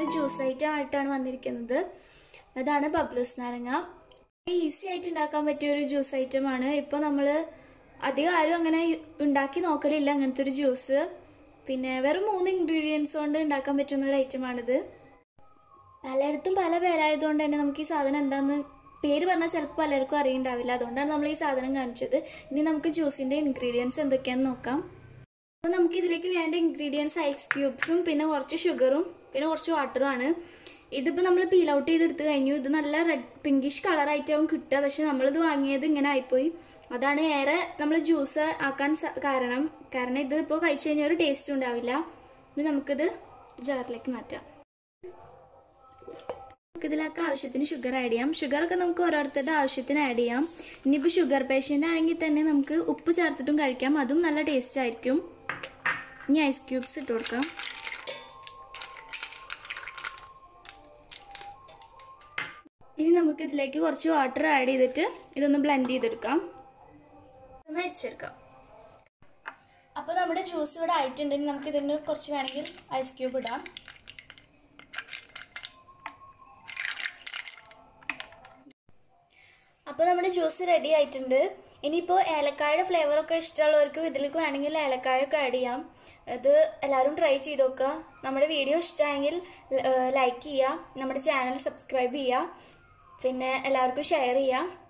juice item ആയിട്ടാണ് വന്നിരിക്കുന്നത് അതാണ് ബബ്ലൂസ് നാരങ്ങ ഈസി ആയിട്ട് ഉണ്ടാക്കാൻ പറ്റിയ ഒരു ജ്യൂസ് ഐറ്റം ആണ് ഇപ്പോൾ നമ്മൾ അധികം ആരും അങ്ങനെ ഉണ്ടാക്കി നോക്കലില്ല അങ്ങനത്തെ ഒരു ജ്യൂസ് പിന്നെ വെറും മൂന്ന് ഇൻഗ്രീഡിയൻസ് കൊണ്ട് ഉണ്ടാക്കാൻ പറ്റുന്ന ഒരു ഐറ്റമാണിത് പലയിടത്തും പല പേരായതുകൊണ്ട് തന്നെ നമുക്ക് ഈ സാധനം എന്താണെന്ന് പേര് പറഞ്ഞാൽ ചിലപ്പോൾ പലർക്കും അറിയണ്ടാവില്ല അതുകൊണ്ടാണ് നമ്മൾ ഈ സാധനം കാണിച്ചത് ഇനി നമുക്ക് ജ്യൂസിന്റെ ഇൻഗ്രീഡിയൻസ് എന്തൊക്കെയാണെന്ന് നോക്കാം അപ്പോൾ നമുക്ക് ഇതിലേക്ക് വേണ്ട ഇൻഗ്രീഡിയൻസ് ഐസ് ക്യൂബ്സും പിന്നെ കുറച്ച് ഷുഗറും പിന്നെ കുറച്ച് വാട്ടറും ആണ് ഇതിപ്പോൾ നമ്മൾ പീൽ ഔട്ട് ചെയ്തെടുത്ത് കഴിഞ്ഞു ഇത് നല്ല റെഡ് പിങ്കിഷ് കളറായിട്ടാവും കിട്ടുക പക്ഷെ നമ്മളിത് വാങ്ങിയത് ഇങ്ങനെ ആയിപ്പോയി അതാണ് ഏറെ നമ്മൾ ജ്യൂസ് ആക്കാൻ സ- കാരണം കാരണം ഇത് ഇപ്പോൾ കഴിച്ചു കഴിഞ്ഞാൽ ഒരു ടേസ്റ്റും ഉണ്ടാവില്ല ഇനി നമുക്കിത് ജാറിലേക്ക് മാറ്റാം നമുക്ക് ഇതിലൊക്കെ ആവശ്യത്തിന് ഷുഗർ ആഡ് ചെയ്യാം ഷുഗർ ഒക്കെ നമുക്ക് ഓരോരുത്തരുടെ ആവശ്യത്തിന് ആഡ് ചെയ്യാം ഇനിയിപ്പോൾ ഷുഗർ പേഷ്യൻ്റ് ആണെങ്കിൽ തന്നെ നമുക്ക് ഉപ്പ് ചേർത്തിട്ടും കഴിക്കാം അതും നല്ല ടേസ്റ്റ് ആയിരിക്കും ഇനി ഐസ് ക്യൂബ്സ് ഇട്ട് കൊടുക്കാം ഇനി നമുക്ക് ഇതിലേക്ക് കുറച്ച് വാട്ടർ ആഡ് ചെയ്തിട്ട് ഇതൊന്ന് ബ്ലെൻഡ് ചെയ്തെടുക്കാം ഒന്ന് അരിച്ചെടുക്കാം അപ്പോൾ നമ്മുടെ ജ്യൂസ് ഇവിടെ ആയിട്ടുണ്ടെങ്കിൽ നമുക്ക് ഇതിന് കുറച്ച് വേണമെങ്കിൽ ഐസ് ക്യൂബ് ഇടാം അപ്പോൾ നമ്മുടെ ജ്യൂസ് റെഡി ആയിട്ടുണ്ട് ഇനിയിപ്പോൾ ഏലക്കായുടെ ഫ്ലേവർ ഒക്കെ ഇഷ്ടമുള്ളവർക്ക് ഇതിലേക്ക് വേണമെങ്കിൽ ഏലക്കായ ഒക്കെ ആഡ് ചെയ്യാം ഇത് എല്ലാവരും ട്രൈ ചെയ്ത് നോക്കുക നമ്മുടെ വീഡിയോ ഇഷ്ടമായെങ്കിൽ ലൈക്ക് ചെയ്യുക നമ്മുടെ ചാനൽ സബ്സ്ക്രൈബ് ചെയ്യുക പിന്നെ എല്ലാവർക്കും ഷെയർ ചെയ്യുക